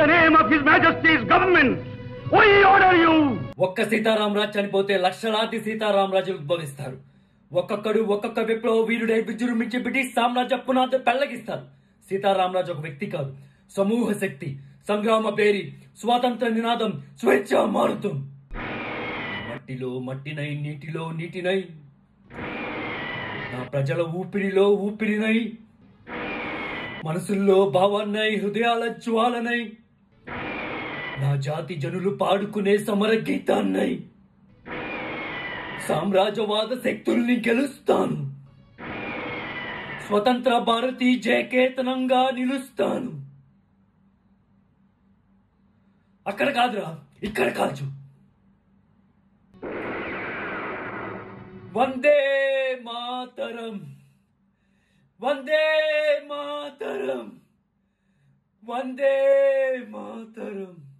the name of His Majesty's government, we order you ఒక్క సీతారామరాజు చనిపోతే లక్షలాది సీతారామరాజులు ఉద్భవిస్తారు ఒక్కొక్కడు ఒక్కొక్క విప్లవ వీరుడై విజృంభించి బ్రిటిష్ సామ్రాజ్య పునాది పెళ్లగిస్తారు సీతారామరాజు ఒక వ్యక్తి కాదు సమూహ శక్తి సంగ్రామ పేరి స్వాతంత్ర నినాదం స్వేచ్ఛ మారుతం మట్టిలో మట్టినై నీటిలో నీటినై నా ప్రజల ఊపిరిలో ఊపిరినై మనసుల్లో భావాన్నై హృదయాల జ్వాలనై నా జాతి జనులు పాడుకునే సమర గీతాన్నై సామ్రాజ్యవాద శక్తుల్ని గెలుస్తాను స్వతంత్ర భారతి జయకేతనంగా నిలుస్తాను అక్కడ కాదురా ఇక్కడ కాల్చు వందే మాతరం వందే మాతరం వందే మాతరం